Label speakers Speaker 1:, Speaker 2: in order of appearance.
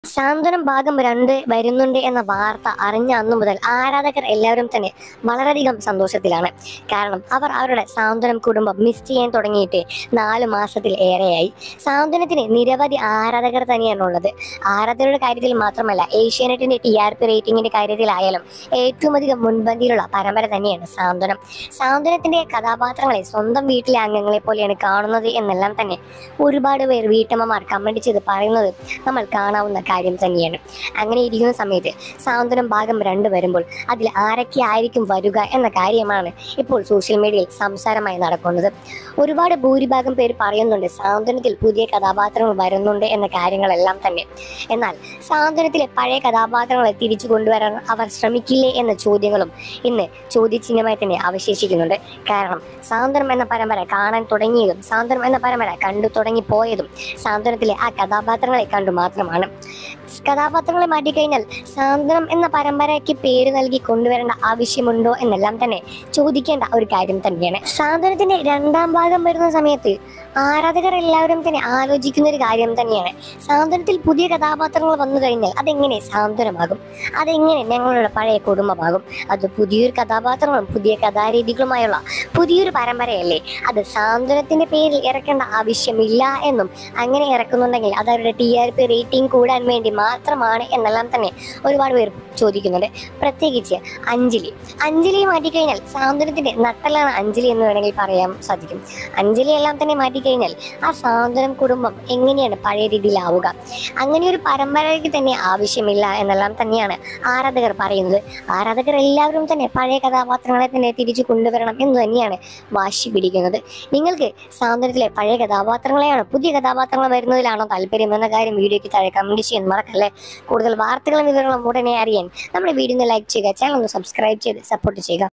Speaker 1: സാന്ത്വനം ഭാഗം രണ്ട് വരുന്നുണ്ട് എന്ന വാർത്ത അറിഞ്ഞ അന്നു മുതൽ ആരാധകർ എല്ലാവരും തന്നെ വളരെയധികം സന്തോഷത്തിലാണ് കാരണം അവർ അവരുടെ സാന്ത്വനം കുടുംബം മിസ് ചെയ്യാൻ തുടങ്ങിയിട്ട് നാല് മാസത്തിൽ ഏറെയായി സാന്ത്വനത്തിന് നിരവധി ആരാധകർ തന്നെയാണ് ഉള്ളത് ആരാധകരുടെ കാര്യത്തിൽ മാത്രമല്ല ഏഷ്യാനെറ്റിന്റെ ടി ആർ പി റേറ്റിംഗിന്റെ കാര്യത്തിലായാലും ഏറ്റവും അധികം മുൻപന്തിയിലുള്ള പരമ്പര തന്നെയാണ് സാന്ത്വനം സാന്ത്വനത്തിന്റെ കഥാപാത്രങ്ങളെ സ്വന്തം വീട്ടിലെ അംഗങ്ങളെ പോലെയാണ് കാണുന്നത് എന്നെല്ലാം തന്നെ ഒരുപാട് പേർ വീട്ടമ്മമാർ കമന്റ് ചെയ്ത് പറയുന്നത് നമ്മൾ കാണാവുന്ന കാര്യം തന്നെയാണ് അങ്ങനെ ഇരിക്കുന്ന സമയത്ത് സാന്ത്വനം ഭാഗം രണ്ട് വരുമ്പോൾ അതിൽ ആരൊക്കെ ആയിരിക്കും വരിക എന്ന കാര്യമാണ് ഇപ്പോൾ സോഷ്യൽ മീഡിയയിൽ സംസാരമായി നടക്കുന്നത് ഒരുപാട് ഭൂരിഭാഗം പേര് പറയുന്നുണ്ട് സാന്ത്വനത്തിൽ പുതിയ കഥാപാത്രങ്ങൾ വരുന്നുണ്ട് എന്ന കാര്യങ്ങളെല്ലാം തന്നെ എന്നാൽ സാന്ത്വനത്തിലെ പഴയ കഥാപാത്രങ്ങളെ തിരിച്ചു കൊണ്ടുവരാൻ അവർ ശ്രമിക്കില്ലേ എന്ന ചോദ്യങ്ങളും ഇന്ന് ചോദ്യചിഹ്നമായി തന്നെ അവശേഷിക്കുന്നുണ്ട് കാരണം സാന്ത്വനം എന്ന പരമ്പര കാണാൻ തുടങ്ങിയതും സാന്ത്വനം എന്ന പരമ്പര കണ്ടു തുടങ്ങി പോയതും സാന്ത്വനത്തിലെ ആ കഥാപാത്രങ്ങളെ കണ്ടു മാത്രമാണ് കഥാപാത്രങ്ങളെ മാറ്റിക്കഴിഞ്ഞാൽ സാന്ത്വനം എന്ന പരമ്പരയ്ക്ക് പേര് നൽകി കൊണ്ടുവരേണ്ട ആവശ്യമുണ്ടോ എന്നെല്ലാം തന്നെ ചോദിക്കേണ്ട ഒരു കാര്യം തന്നെയാണ് സാന്ത്വനത്തിന്റെ രണ്ടാം ഭാഗം വരുന്ന സമയത്ത് ആരാധകർ എല്ലാവരും തന്നെ ആലോചിക്കുന്ന ഒരു കാര്യം തന്നെയാണ് സാന്ത്വനത്തിൽ പുതിയ കഥാപാത്രങ്ങൾ വന്നു കഴിഞ്ഞാൽ അതെങ്ങനെ സാന്ത്വനമാകും അതെങ്ങനെ ഞങ്ങളുടെ പഴയ കുടുംബമാകും അത് പുതിയൊരു കഥാപാത്രങ്ങളും പുതിയ കഥാരീതികളുമായുള്ള പുതിയൊരു പരമ്പരയല്ലേ അത് സാന്ത്വനത്തിന്റെ പേരിൽ ഇറക്കേണ്ട ആവശ്യമില്ല എന്നും അങ്ങനെ ഇറക്കുന്നുണ്ടെങ്കിൽ അത് അവരുടെ ടി ആർ പി റേറ്റിംഗ് കൂടാൻ വേണ്ടി മാത്രമാണ് എന്നെല്ലാം തന്നെ ഒരുപാട് പേർ ചോദിക്കുന്നുണ്ട് പ്രത്യേകിച്ച് അഞ്ജലി അഞ്ജലി മാറ്റിക്കഴിഞ്ഞാൽ സാന്ത്വനത്തിന്റെ നട്ടലാണ് അഞ്ജലി എന്ന് വേണമെങ്കിൽ പറയാൻ സാധിക്കും അഞ്ജലി എല്ലാം തന്നെ മാറ്റിക്കഴിഞ്ഞാൽ ആ സാന്ത്വനം കുടുംബം എങ്ങനെയാണ് പഴയ രീതിയിലാവുക അങ്ങനെ ഒരു പരമ്പരയ്ക്ക് തന്നെ ആവശ്യമില്ല എന്നെല്ലാം തന്നെയാണ് ആരാധകർ പറയുന്നത് ആരാധകർ എല്ലാവരും തന്നെ പഴയ കഥാപാത്രങ്ങളെ തന്നെ തിരിച്ചു കൊണ്ടുവരണം എന്ന് തന്നെയാണ് വാശി പിടിക്കുന്നത് നിങ്ങൾക്ക് സാന്ത്വനത്തിലെ പഴയ കഥാപാത്രങ്ങളെയാണോ പുതിയ കഥാപാത്രങ്ങൾ വരുന്നതിലാണോ താല്പര്യം എന്ന കാര്യം വീഡിയോയ്ക്ക് താഴെ കമന്റ് ചെയ്യാൻ മറക്കല്ലേ കൂടുതൽ വാർത്തകളും വിവരങ്ങളും ഉടനെ അറിയാൻ നമ്മുടെ വീഡിയോ ഒന്ന് ലൈക്ക് ചെയ്യുക ചാനൽ ഒന്ന് സബ്സ്ക്രൈബ് ചെയ്ത് സപ്പോർട്ട് ചെയ്യുക